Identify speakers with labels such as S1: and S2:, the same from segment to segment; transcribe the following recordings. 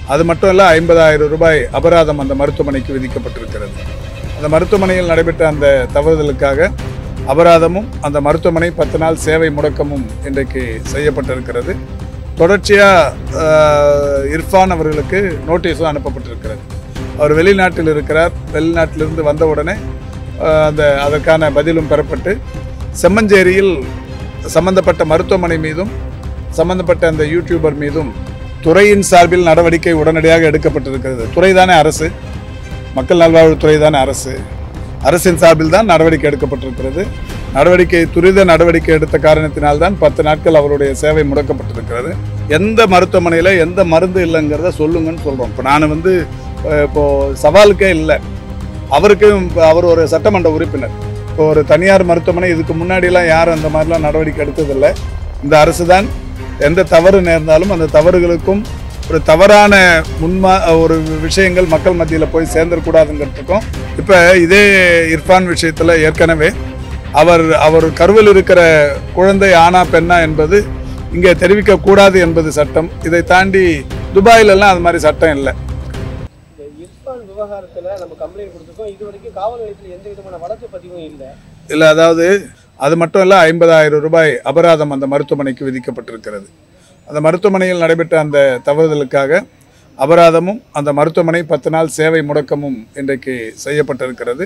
S1: அது மட்டும் இல்லை ஐம்பதாயிரம் ரூபாய் அபராதம் அந்த மருத்துவமனைக்கு விதிக்கப்பட்டிருக்கிறது அந்த மருத்துவமனையில் நடைபெற்ற அந்த தவறுதலுக்காக அபராதமும் அந்த மருத்துவமனை பத்து நாள் சேவை முடக்கமும் இன்றைக்கு செய்யப்பட்டிருக்கிறது தொடர்ச்சியாக இர்ஃபான் அவர்களுக்கு நோட்டீஸும் அனுப்பப்பட்டிருக்கிறது அவர் வெளிநாட்டில் இருக்கிறார் வெளிநாட்டிலிருந்து வந்த உடனே ஆஹ், அந்த அதற்கான பதிலும் பெறப்பட்டு செம்மஞ்சேரியில் சம்பந்தப்பட்ட மருத்துவமனை மீதும் சம்பந்தப்பட்ட அந்த யூடியூபர் மீதும் துறையின் சார்பில் நடவடிக்கை உடனடியாக எடுக்கப்பட்டிருக்கிறது துறை தானே அரசு மக்கள் நல்வாழ்வுத்துறை தானே அரசு அரசின் சார்பில் தான் நடவடிக்கை எடுக்கப்பட்டிருக்கிறது நடவடிக்கை துரித நடவடிக்கை எடுத்த காரணத்தினால்தான் பத்து நாட்கள் அவருடைய சேவை முடக்கப்பட்டிருக்கிறது எந்த மருத்துவமனையில் எந்த மருந்து இல்லைங்கிறத சொல்லுங்கன்னு சொல்கிறோம் இப்போ நான் வந்து அஹ், இப்போ சவாலுக்கே இல்லை அவருக்கு இப்ப அவர் ஒரு சட்டமன்ற உறுப்பினர் இப்போ ஒரு தனியார் மருத்துவமனை இதுக்கு முன்னாடிலாம் யாரும் அந்த மாதிரிலாம் நடவடிக்கை எடுத்ததில்லை இந்த அரசு தான் எந்த தவறு நேர்ந்தாலும் அந்த தவறுகளுக்கும் ஒரு தவறான முன்மா ஒரு விஷயங்கள் மக்கள் மத்தியில் போய் சேர்ந்துடக்கூடாதுங்கிறதுக்கும் இப்போ இதே இர்ஃபான் விஷயத்தில் ஏற்கனவே அவர் அவர் கருவில் இருக்கிற குழந்தை ஆனா பெண்ணா என்பது இங்கே தெரிவிக்கக்கூடாது என்பது சட்டம் இதை தாண்டி துபாயிலெல்லாம் அது மாதிரி சட்டம் இல்லை
S2: இந்த இர்ஃபான் விவகாரத்துல நம்ம கம்ப்ளைண்ட் கொடுத்துருக்கோம் இது வரைக்கும் காவல் நிலையத்தில் எந்த விதமான வழக்கு பதிவும் இல்லை
S1: இல்லை அதாவது அது மட்டும் இல்லை ஐம்பதாயிரம் ரூபாய் அபராதம் அந்த மருத்துவமனைக்கு விதிக்கப்பட்டிருக்கிறது அந்த மருத்துவமனையில் நடைபெற்ற அந்த தவறுதலுக்காக அபராதமும் அந்த மருத்துவமனை பத்து நாள் சேவை முடக்கமும் இன்றைக்கு செய்யப்பட்டிருக்கிறது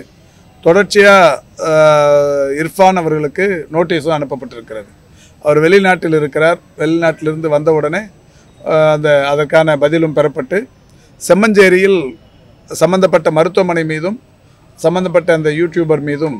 S1: தொடர்ச்சியாக இர்ஃபான் அவர்களுக்கு நோட்டீஸும் அனுப்பப்பட்டிருக்கிறது அவர் வெளிநாட்டில் இருக்கிறார் வெளிநாட்டிலிருந்து வந்த உடனே ஆஹ், அந்த அதற்கான பதிலும் பெறப்பட்டு செம்மஞ்சேரியில் சம்பந்தப்பட்ட மருத்துவமனை மீதும் சம்பந்தப்பட்ட அந்த யூடியூபர் மீதும்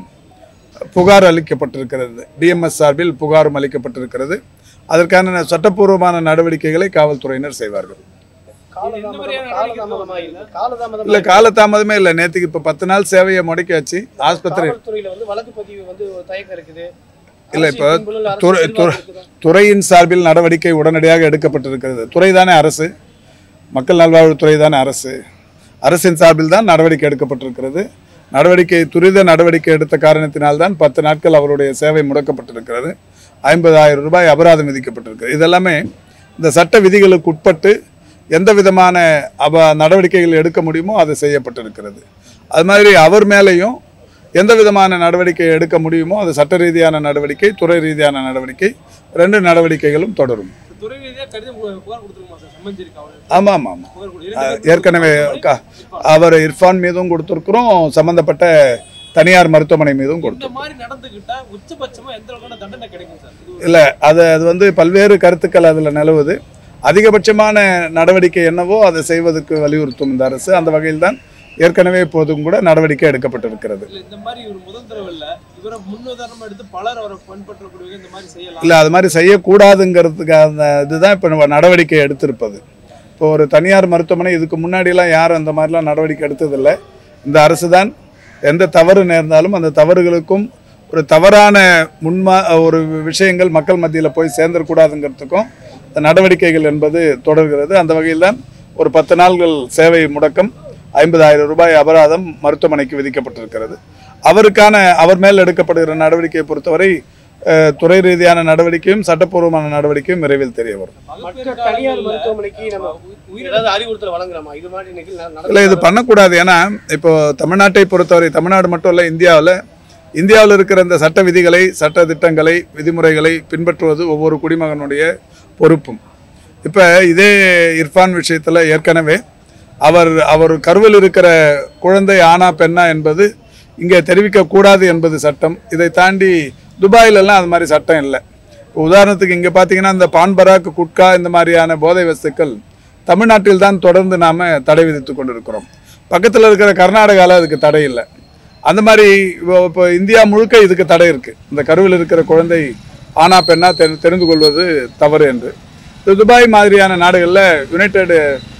S1: புகார் அளிக்கப்பட்டிருக்கிறது டிஎம்எஸ் சார்பில் புகாரும் அளிக்கப்பட்டிருக்கிறது அதற்கான சட்டப்பூர்வமான நடவடிக்கைகளை காவல்துறையினர் செய்வார்கள்
S2: காலதாமதம் காலதாமதமாக இருக்கு காலதாமதம்
S1: இல்லை காலதாமதமே இல்லை நேற்றுக்கு இப்போ பத்து நாள் சேவையை முடக்கியாச்சு ஆஸ்பத்திரி
S2: காவல்துறையில வந்து வழக்கு பதிவு வந்து ஒரு தயக்கம் இருக்குது
S1: இல்ல, இப்ப
S2: அரசியல் பின்புலம், அரசியல்
S1: துறை-
S2: செல்வாக்கு
S1: துறை-
S2: இருக்குதா?
S1: துறையின் சார்பில் நடவடிக்கை உடனடியாக எடுக்கப்பட்டிருக்கிறது துறை தானே அரசு மக்கள் நல்வாழ்வுத்துறை தானே அரசு அரசின் சார்பில் தான் நடவடிக்கை எடுக்கப்பட்டிருக்கிறது நடவடிக்கை துரித நடவடிக்கை எடுத்த காரணத்தினால்தான் பத்து நாட்கள் அவருடைய சேவை முடக்கப்பட்டிருக்கிறது ஐம்பதாயிரம் ரூபாய் அபராதம் விதிக்கப்பட்டிருக்கு இதெல்லாமே இந்த சட்ட விதிகளுக்கு உட்பட்டு எந்த விதமான அப நடவடிக்கைகள் எடுக்க முடியுமோ அது செய்யப்பட்டிருக்கிறது அது மாதிரி அவர் மேலேயும் எந்த விதமான நடவடிக்கை எடுக்க முடியுமோ அது சட்ட ரீதியான நடவடிக்கை துறை ரீதியான நடவடிக்கை ரெண்டு நடவடிக்கைகளும் தொடரும்
S3: துறை ரீதியா கடிதம் பு- புகார் கொடுத்துருமா சார் செம்மஞ்சேரி காவல்
S1: ஆமாம் ஆமாம் ஆமாம்
S3: புகார் கொடு-
S1: அஹ்,
S3: இரண்டு பேர்
S1: ஏற்கனவே க-
S3: இர்ஃபான்.
S1: அவர் இர்ஃபான் மீதும் கொடுத்துருக்குறோம் சம்பந்தப்பட்ட தனியார் மருத்துவமனை மீதும்
S3: இந்த
S1: கொடுத்துருக்கோம்
S3: மாதிரி நடந்துக்கிட்டா உச்சபட்சமா எந்த அளவுக்கான தண்டனை கிடைக்கும் சார் இது ஒரு-
S1: இல்லை அது அது வந்து பல்வேறு கருத்துக்கள் அதில் நிலவுது அதிகபட்சமான நடவடிக்கை என்னவோ அதை செய்வதற்கு வலியுறுத்தும் இந்த அரசு அந்த வகையில் தான் ஏற்கனவே இப்போதும் கூட நடவடிக்கை எடுக்கப்பட்டிருக்கிறது
S3: இல்ல இந்த மாதிரி ஒரு முதல் தடவை இல்ல இவரை முன்னுதாரணமா எடுத்து பலர் அவரை பின்பற்றக்கூடிய இந்த மாதிரி செய்யலாம்
S1: இல்லை அது மாதிரி செய்யக்கூடாதுங்கிறதுக்கு அந்த இதுதான் இப்போ நம்ம நடவடிக்கை எடுத்திருப்பது இப்போ ஒரு தனியார் மருத்துவமனை இதுக்கு முன்னாடிலாம் யாரும் அந்த மாதிரிலாம் நடவடிக்கை எடுத்ததில்லை இந்த அரசு தான் எந்த தவறு நேர்ந்தாலும் அந்த தவறுகளுக்கும் ஒரு தவறான முன்மா ஒரு விஷயங்கள் மக்கள் மத்தியில் போய் சேர்ந்துடக்கூடாதுங்கிறதுக்கும் இந்த நடவடிக்கைகள் என்பது தொடர்கிறது அந்த வகையில் தான் ஒரு பத்து நாள்கள் சேவை முடக்கம் ஐம்பதாயிரம் ரூபாய் அபராதம் மருத்துவமனைக்கு விதிக்கப்பட்டிருக்கிறது அவருக்கான அவர் மேல் எடுக்கப்படுகிற நடவடிக்கையை பொறுத்தவரை அஹ், துறை ரீதியான நடவடிக்கையும் சட்டப்பூர்வமான நடவடிக்கையும் விரைவில் தெரிய வரும்
S2: மற்ற தனியார் மருத்துவமனைக்கு நம்ம ஏதாவது அறிவுறுத்தல் வழங்குறோமா இது மாதிரி நிகழ்ச்சி நட-
S1: இல்லை இது
S2: நடக்குதா?
S1: பண்ணக்கூடாது ஏன்னா இப்போ தமிழ்நாட்டை பொறுத்தவரை தமிழ்நாடு மட்டும் இல்லை இந்தியாவில் இந்தியாவில் இருக்கிற இந்த சட்ட விதிகளை சட்ட திட்டங்களை விதிமுறைகளை பின்பற்றுவது ஒவ்வொரு குடிமகனுடைய பொறுப்பும் இப்போ இதே இர்ஃபான் விஷயத்தில் ஏற்கனவே அவர் அவர் கருவில் இருக்கிற குழந்தை ஆனா பெண்ணா என்பது இங்கே தெரிவிக்கக்கூடாது என்பது சட்டம் இதை தாண்டி துபாயிலெல்லாம் அது மாதிரி சட்டம் இல்லை இப்போ உதாரணத்துக்கு இங்கே பார்த்தீங்கன்னா இந்த பான் பராக் குட்கா இந்த மாதிரியான போதை வஸ்துக்கள் தமிழ்நாட்டில் தான் தொடர்ந்து நாம் தடை விதித்து கொண்டிருக்கிறோம் பக்கத்தில் இருக்கிற கர்நாடகாவில் அதுக்கு தடை இல்லை அந்த மாதிரி இப்போ இப்போ இந்தியா முழுக்க இதுக்கு தடை இருக்குது இந்த கருவில் இருக்கிற குழந்தை ஆனா பெண்ணா தெரி தெரிந்து கொள்வது தவறு என்று இது துபாய் மாதிரியான நாடுகளில் யுனைடெட்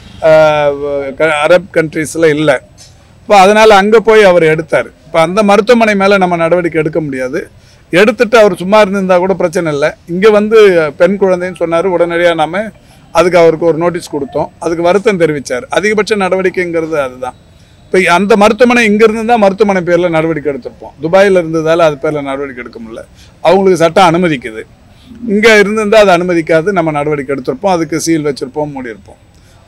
S1: அரப் கண்ட்ரீஸில் இல்லை இப்போ அதனால் அங்கே போய் அவர் எடுத்தார் இப்போ அந்த மருத்துவமனை மேலே நம்ம நடவடிக்கை எடுக்க முடியாது எடுத்துட்டு அவர் சும்மா இருந்திருந்தா கூட பிரச்சனை இல்லை இங்கே வந்து பெண் குழந்தைன்னு சொன்னார் உடனடியாக நாம அதுக்கு அவருக்கு ஒரு நோட்டீஸ் கொடுத்தோம் அதுக்கு வருத்தம் தெரிவித்தார் அதிகபட்ச நடவடிக்கைங்கிறது அதுதான் இப்போ அந்த மருத்துவமனை இங்கே இருந்து தான் மருத்துவமனை பேரில் நடவடிக்கை எடுத்திருப்போம் துபாயில் இருந்ததால் அது பேரில் நடவடிக்கை எடுக்க முடியல அவங்களுக்கு சட்டம் அனுமதிக்குது இங்கே இருந்திருந்தால் அது அனுமதிக்காது நம்ம நடவடிக்கை எடுத்திருப்போம் அதுக்கு சீல் வச்சுருப்போம் மூடியிருப்போம்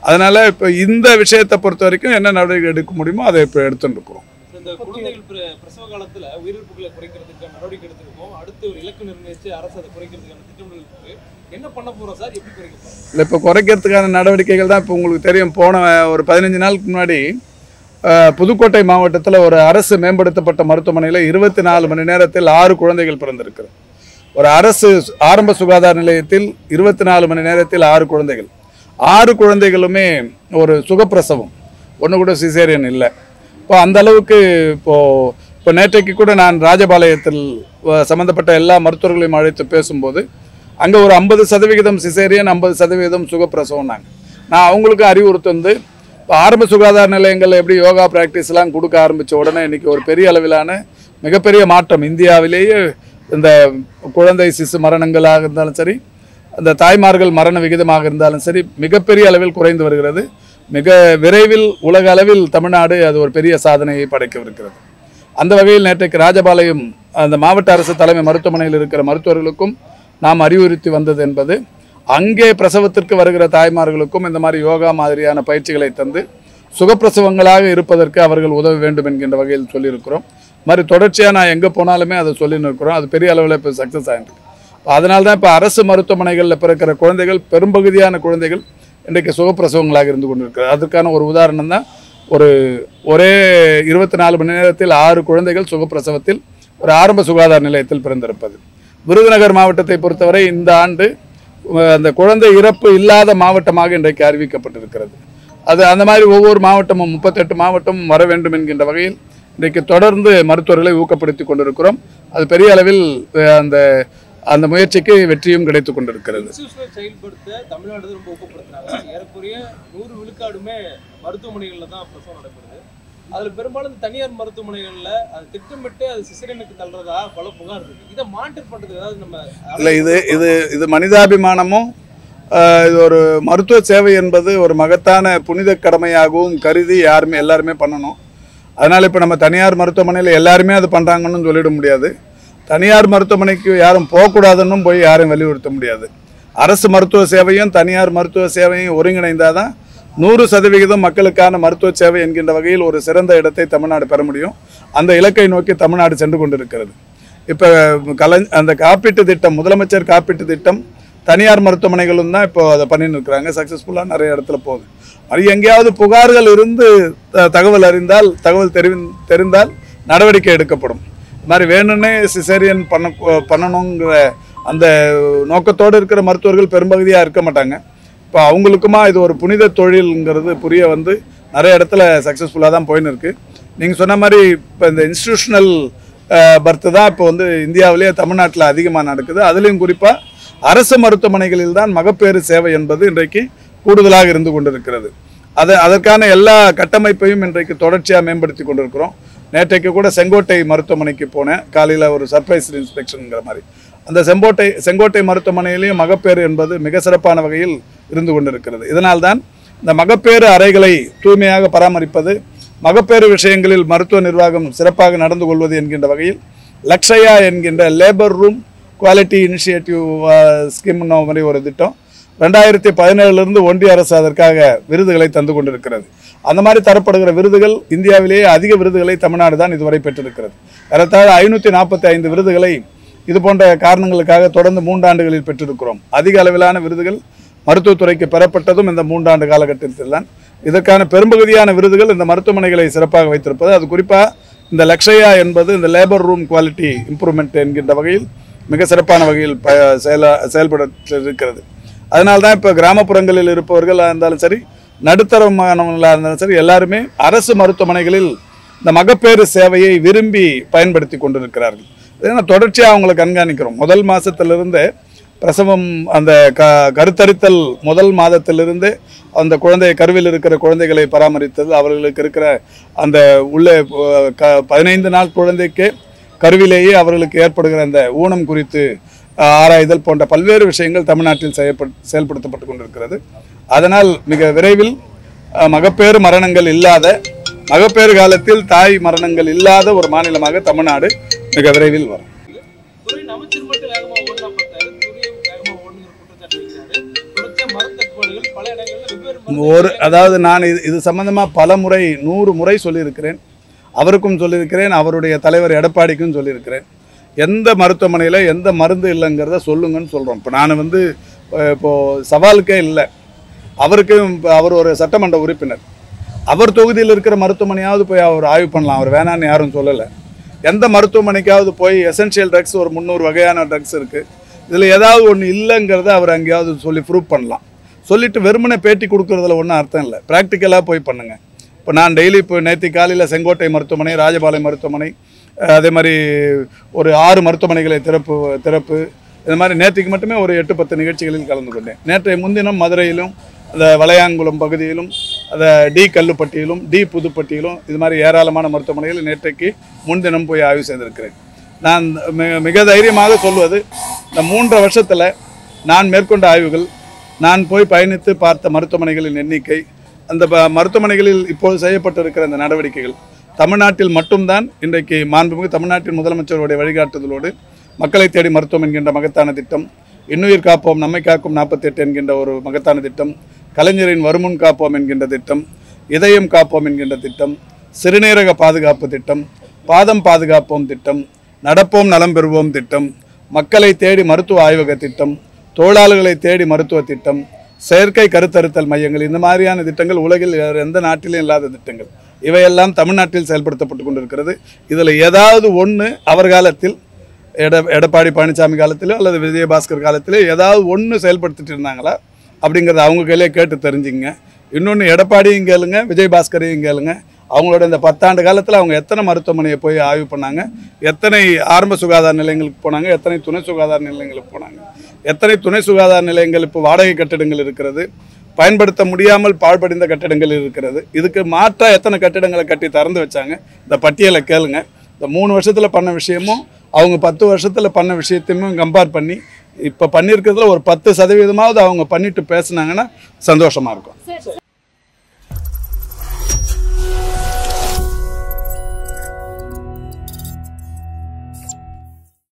S1: அதனால் இப்போ இந்த விஷயத்தை பொறுத்த வரைக்கும் என்ன நடவடிக்கை எடுக்க முடியுமோ அதை இப்போ எடுத்துட்டு இருக்கிறோம்
S3: இந்த குழந்தைகள் பிர- பிரசவ காலத்துல உயிரிழப்புகளை குறைக்கிறதுக்கு நடவடிக்கை எடுத்திருக்கோம் அடுத்து ஒரு இலக்கு நிர்ணயிச்சு அரசு அதை குறைக்கிறதுக்கான திட்டமிடல் இருக்கு என்ன பண்ண போறோம் சார் எப்படி குறைக்க போறோம்
S1: இல்லை இப்போ குறைக்கிறதுக்கான நடவடிக்கைகள் தான் இப்போ உங்களுக்கு தெரியும் போன ஒரு பதினஞ்சு நாளுக்கு முன்னாடி அஹ், புதுக்கோட்டை மாவட்டத்தில் ஒரு அரசு மேம்படுத்தப்பட்ட மருத்துவமனையில் இருபத்தி நாலு மணி நேரத்தில் ஆறு குழந்தைகள் பிறந்திருக்கிறது ஒரு அரசு சு- ஆரம்ப சுகாதார நிலையத்தில் இருபத்தி நாலு மணி நேரத்தில் ஆறு குழந்தைகள் ஆறு குழந்தைகளுமே ஒரு சுகப்பிரசவம் ஒன்று கூட சிசேரியன் இல்லை இப்போ அந்த அளவுக்கு இப்போது இப்போ நேற்றைக்கு கூட நான் ராஜபாளையத்தில் அஹ், சம்பந்தப்பட்ட எல்லா மருத்துவர்களையும் அழைத்து பேசும்போது அங்கே ஒரு ஐம்பது சதவிகிதம் சிசேரியன் ஐம்பது சதவிகிதம் சுகப்பிரசவம்னாங்க நான் அவங்களுக்கு அறிவுறுத்தந்து இப்போ ஆரம்ப சுகாதார நிலையங்களில் எப்படி யோகா ப்ராக்டிஸ்லாம் கொடுக்க ஆரம்பித்த உடனே இன்றைக்கி ஒரு பெரிய அளவிலான மிகப்பெரிய மாற்றம் இந்தியாவிலேயே இந்த குழந்தை சிசு மரணங்களாக இருந்தாலும் சரி அந்த தாய்மார்கள் மரண விகிதமாக இருந்தாலும் சரி மிகப்பெரிய அளவில் குறைந்து வருகிறது மிக விரைவில் உலக அளவில் தமிழ்நாடு அது ஒரு பெரிய சாதனையை படைக்கவிருக்கிறது அந்த வகையில் நேற்றைக்கு ராஜபாளையம் அந்த மாவட்ட அரசு தலைமை மருத்துவமனையில் இருக்கிற மருத்துவர்களுக்கும் நாம் அறிவுறுத்தி வந்தது என்பது அங்கே பிரசவத்திற்கு வருகிற தாய்மார்களுக்கும் இந்த மாதிரி யோகா மாதிரியான பயிற்சிகளை தந்து சுகப்பிரசவங்களாக இருப்பதற்கு அவர்கள் உதவ வேண்டும் என்கின்ற வகையில் சொல்லியிருக்கிறோம் இது மாதிரி தொடர்ச்சியாக நான் எங்கே போனாலுமே அதை சொல்லின்னு இருக்கிறோம் அது பெரிய அளவில் இப்போ சக்ஸஸ் ஆகிருக்கு அதனால தான் இப்போ அரசு மருத்துவமனைகளில் பிறக்கிற குழந்தைகள் பெரும்பகுதியான குழந்தைகள் இன்றைக்கு சுகப்பிரசவங்களாக இருந்து கொண்டிருக்கிறது அதுக்கான ஒரு உதாரணம் தான் ஒரு ஒரே இருபத்தி நாலு மணி நேரத்தில் ஆறு குழந்தைகள் சுகப்பிரசவத்தில் ஒரு ஆரம்ப சுகாதார நிலையத்தில் பிறந்திருப்பது விருதுநகர் மாவட்டத்தை பொறுத்தவரை இந்த ஆண்டு அஹ், அந்த குழந்தை இறப்பு இல்லாத மாவட்டமாக இன்றைக்கு அறிவிக்கப்பட்டிருக்கிறது அது அந்த மாதிரி ஒவ்வொரு மாவட்டமும் முப்பத்தெட்டு மாவட்டமும் வர வேண்டும் என்கின்ற வகையில் இன்றைக்கு தொடர்ந்து மருத்துவர்களை ஊக்கப்படுத்தி கொண்டிருக்கிறோம் அது பெரிய அளவில் அஹ், அந்த அந்த முயற்சிக்கு வெற்றியும் கிடைத்து கொண்டிருக்கிறது
S3: இன்ஸ்டியூஷனல் செயல்படுத்த தமிழ்நாடு ரொம்ப ஊக்கப்படுத்துறாங்க ஏறக்குறைய நூறு விழுக்காடுமே மருத்துவமனைகள்ல தான் பிரசவம் நடைபெறுது அதுல பெரும்பாலும் இந்த தனியார் மருத்துவமனைகள்ல அது திட்டமிட்டு அது சிசரனுக்கு தள்ளுறதா பல புகார் இருக்கு இதை மானிட்டர் பண்றதுக்கு ஏதாவது நம்ம
S1: இல்லை இது இது இது மனிதாபிமானமும் ஆஹ், இது ஒரு மருத்துவ சேவை என்பது ஒரு மகத்தான புனித கடமையாகவும் கருதி யாருமே எல்லாருமே பண்ணணும் அதனால் இப்போ நம்ம தனியார் மருத்துவமனையில் எல்லாருமே அது பண்ணுறாங்கன்னு சொல்லிட முடியாது தனியார் மருத்துவமனைக்கு யாரும் போகக்கூடாதுன்னு போய் யாரையும் வலியுறுத்த முடியாது அரசு மருத்துவ சேவையும் தனியார் மருத்துவ சேவையும் ஒருங்கிணைந்தால் தான் நூறு சதவிகிதம் மக்களுக்கான மருத்துவ சேவை என்கின்ற வகையில் ஒரு சிறந்த இடத்தை தமிழ்நாடு பெற முடியும் அந்த இலக்கை நோக்கி தமிழ்நாடு சென்று கொண்டிருக்கிறது இப்போ கலை அந்த காப்பீட்டு திட்டம் முதலமைச்சர் காப்பீட்டு திட்டம் தனியார் மருத்துவமனைகளும் தான் இப்போ அதை பண்ணின்னு இருக்கிறாங்க சக்ஸஸ்ஃபுல்லாக நிறைய இடத்துல போகுது அது எங்கேயாவது புகார்கள் இருந்து த- தகவல் அறிந்தால் தகவல் தெரிவி தெரிந்தால் நடவடிக்கை எடுக்கப்படும் இது மாதிரி வேணும்னே சிசேரியன் பண்ண பண்ணணுங்கிற அந்த நோக்கத்தோடு இருக்கிற மருத்துவர்கள் பெரும்பகுதியாக இருக்க மாட்டாங்க இப்போ அவங்களுக்குமா இது ஒரு புனித தொழில்ங்கிறது புரிய வந்து நிறைய இடத்துல சக்ஸஸ்ஃபுல்லாக தான் போயின்னு இருக்கு நீங்கள் சொன்ன மாதிரி இப்போ இந்த இன்ஸ்டிடியூஷனல் பர்த் தான் இப்போ வந்து இந்தியாவிலேயே தமிழ்நாட்டில் அதிகமாக நடக்குது அதுலேயும் குறிப்பாக அரசு மருத்துவமனைகளில் தான் மகப்பேறு சேவை என்பது இன்றைக்கு கூடுதலாக இருந்து கொண்டிருக்கிறது அது அதற்கான எல்லா கட்டமைப்பையும் இன்றைக்கு தொடர்ச்சியாக மேம்படுத்தி கொண்டிருக்கிறோம் நேற்றைக்கு கூட செங்கோட்டை மருத்துவமனைக்கு போனேன் காலையில் ஒரு சர்ப்ரைஸ் இன்ஸ்பெக்ஷனுங்கிற மாதிரி அந்த செங்கோட்டை செங்கோட்டை மருத்துவமனையிலேயும் மகப்பேறு என்பது மிக சிறப்பான வகையில் இருந்து கொண்டிருக்கிறது இதனால்தான் இந்த மகப்பேறு அறைகளை தூய்மையாக பராமரிப்பது மகப்பேறு விஷயங்களில் மருத்துவ நிர்வாகம் சிறப்பாக நடந்து கொள்வது என்கின்ற வகையில் லக்ஷயா என்கின்ற லேபர் ரூம் குவாலிட்டி இனிஷியேட்டிவ் ஸ்கீம்னு மாதிரி ஒரு திட்டம் ரெண்டாயிரத்தி பதினேழுலேருந்து ஒன்றிய அரசு அதற்காக விருதுகளை தந்து கொண்டிருக்கிறது அந்த மாதிரி தரப்படுகிற விருதுகள் இந்தியாவிலேயே அதிக விருதுகளை தமிழ்நாடு தான் இதுவரை பெற்றிருக்கிறது ஏறத்தாழ ஐநூற்றி நாற்பத்தி ஐந்து விருதுகளை இது போன்ற காரணங்களுக்காக தொடர்ந்து மூன்றாண்டுகளில் பெற்றிருக்கிறோம் அதிக அளவிலான விருதுகள் மருத்துவத்துறைக்கு பெறப்பட்டதும் இந்த மூன்றாண்டு காலகட்டத்தில் தான் இதற்கான பெரும்பகுதியான விருதுகள் இந்த மருத்துவமனைகளை சிறப்பாக வைத்திருப்பது அது குறிப்பாக இந்த லக்ஷயா என்பது இந்த லேபர் ரூம் குவாலிட்டி இம்ப்ரூவ்மெண்ட் என்கின்ற வகையில் மிக சிறப்பான வகையில் ப செயலா செயல்பட இருக்கிறது அதனால தான் இப்போ கிராமப்புறங்களில் இருப்பவர்களாக இருந்தாலும் சரி நடுத்தரமானவங்களாக இருந்தாலும் சரி எல்லாருமே அரசு மருத்துவமனைகளில் இந்த மகப்பேறு சேவையை விரும்பி பயன்படுத்தி கொண்டிருக்கிறார்கள் ஏன்னா தொடர்ச்சியாக அவங்களை கண்காணிக்கிறோம் முதல் மாதத்திலிருந்தே பிரசவம் அந்த க கருத்தரித்தல் முதல் மாதத்திலிருந்து அந்த குழந்தை கருவில் இருக்கிற குழந்தைகளை பராமரித்தது அவர்களுக்கு இருக்கிற அந்த உள்ளே அஹ், க பதினைந்து நாள் குழந்தைக்கு கருவிலேயே அவர்களுக்கு ஏற்படுகிற அந்த ஊனம் குறித்து அஹ், ஆராய்தல் போன்ற பல்வேறு விஷயங்கள் தமிழ்நாட்டில் செயல்பட் செயல்படுத்தப்பட்டு கொண்டிருக்கிறது அதனால் மிக விரைவில் அஹ், மகப்பேறு மரணங்கள் இல்லாத மகப்பேறு காலத்தில் தாய் மரணங்கள் இல்லாத ஒரு மாநிலமாக தமிழ்நாடு மிக விரைவில் வரும்
S3: துறையின் அமைச்சர் மட்டும் வேகமா ஓடலாம் பார்த்தாரு துறையும் வேகமா ஓடுங்கிற குற்றச்சாட்டு வைக்கிறாரு தொடர்ச்சியா மரத்தட்டுப்பாடுகள் பல இடங்கள்ல வெவ்வேறு
S1: ஒரு அதாவது நான் இது இது சம்பந்தமாக பல முறை நூறு முறை சொல்லியிருக்கிறேன் அவருக்கும் சொல்லியிருக்கிறேன் அவருடைய தலைவர் எடப்பாடிக்கும் சொல்லியிருக்கிறேன் எந்த மருத்துவமனையில் எந்த மருந்து இல்லைங்கிறத சொல்லுங்கன்னு சொல்கிறோம் இப்போ நான் வந்து அஹ், இப்போ சவாலுக்கே இல்லை அவருக்கும் இப்ப அவர் ஒரு சட்டமன்ற உறுப்பினர் அவர் தொகுதியில் இருக்கிற மருத்துவமனையாவது போய் அவர் ஆய்வு பண்ணலாம் அவர் வேணான்னு யாரும் சொல்லலை எந்த மருத்துவமனைக்காவது போய் எசென்ஷியல் ட்ரக்ஸ் ஒரு முந்நூறு வகையான ட்ரக்ஸ் இருக்குது இதில் ஏதாவது ஒன்று இல்லைங்கிறத அவர் அங்கேயாவது சொல்லி ப்ரூவ் பண்ணலாம் சொல்லிட்டு வெறுமனே பேட்டி கொடுக்கறதுல ஒன்றும் அர்த்தம் இல்லை ப்ராக்டிக்கலாக போய் பண்ணுங்கள் இப்போ நான் டெய்லி இப்போ நேற்று காலையில் செங்கோட்டை மருத்துவமனை ராஜபாளையம் மருத்துவமனை அஹ், அதே மாதிரி ஒரு ஆறு மருத்துவமனைகளை திறப்பு திறப்பு இது மாதிரி நேற்றுக்கு மட்டுமே ஒரு எட்டு பத்து நிகழ்ச்சிகளில் கலந்து கொண்டேன் நேற்றைய முன்தினம் மதுரையிலும் அந்த வளையாங்குளம் பகுதியிலும் அந்த டி கல்லுப்பட்டியிலும் டி புதுப்பட்டியிலும் இது மாதிரி ஏராளமான மருத்துவமனைகளில் நேற்றைக்கு முன்தினம் போய் ஆய்வு செய்திருக்கிறேன் நான் மிக மிக தைரியமாக சொல்வது இந்த மூன்றரை வருஷத்தில் நான் மேற்கொண்ட ஆய்வுகள் நான் போய் பயணித்து பார்த்த மருத்துவமனைகளின் எண்ணிக்கை அந்த ப- மருத்துவமனைகளில் இப்போது செய்யப்பட்டிருக்கிற அந்த நடவடிக்கைகள் தமிழ்நாட்டில் மட்டும்தான் இன்றைக்கு மாண்புமிகு தமிழ்நாட்டின் முதலமைச்சருடைய வழிகாட்டுதலோடு மக்களை தேடி மருத்துவம் என்கின்ற மகத்தான திட்டம் இன்னுயிர் காப்போம் நம்மை காக்கும் நாற்பத்தெட்டு என்கின்ற ஒரு மகத்தான திட்டம் கலைஞரின் வருமுன் காப்போம் என்கின்ற திட்டம் இதயம் காப்போம் என்கின்ற திட்டம் சிறுநீரக பாதுகாப்பு திட்டம் பாதம் பாதுகாப்போம் திட்டம் நடப்போம் நலம் பெறுவோம் திட்டம் மக்களை தேடி மருத்துவ ஆய்வக திட்டம் தொழிலாளர்களை தேடி மருத்துவ திட்டம் செயற்கை கருத்தறுத்தல் மையங்கள் இந்த மாதிரியான திட்டங்கள் உலகில் வேறு எந்த நாட்டிலும் இல்லாத திட்டங்கள் இவையெல்லாம் தமிழ்நாட்டில் செயல்படுத்தப்பட்டு கொண்டிருக்கிறது இதில் ஏதாவது ஒன்று அவர் காலத்தில் எட எடப்பாடி பழனிசாமி காலத்திலோ அல்லது விஜயபாஸ்கர் காலத்திலோ ஏதாவது ஒன்று செயல்படுத்திட்டு இருந்தாங்களா அப்படிங்கிறத அவங்க கையிலே கேட்டு தெரிஞ்சுங்க இன்னொன்று எடப்பாடியும் கேளுங்க விஜயபாஸ்கரையும் கேளுங்க அவங்களோட இந்த பத்தாண்டு காலத்தில் அவங்க எத்தனை மருத்துவமனையை போய் ஆய்வு பண்ணாங்க எத்தனை ஆரம்ப சுகாதார நிலையங்களுக்கு போனாங்க எத்தனை துணை சுகாதார நிலையங்களுக்கு போனாங்க எத்தனை துணை சுகாதார நிலையங்கள் இப்போ வாடகை கட்டிடங்கள் இருக்கிறது பயன்படுத்த முடியாமல் பாழ்படிந்த கட்டிடங்கள் இருக்கிறது இதுக்கு மாற்றா எத்தனை கட்டிடங்களை கட்டி திறந்து வச்சாங்க இந்த பட்டியலை கேளுங்க இந்த மூணு வருஷத்தில் பண்ண விஷயமும் அவங்க பத்து வருஷத்தில் பண்ண விஷயத்தையுமே கம்பேர் பண்ணி இப்போ பண்ணியிருக்கிறதுல ஒரு பத்து சதவீதமாவது அவங்க பண்ணிட்டு பேசுனாங்கன்னா சந்தோஷமாக இருக்கும்
S4: சார்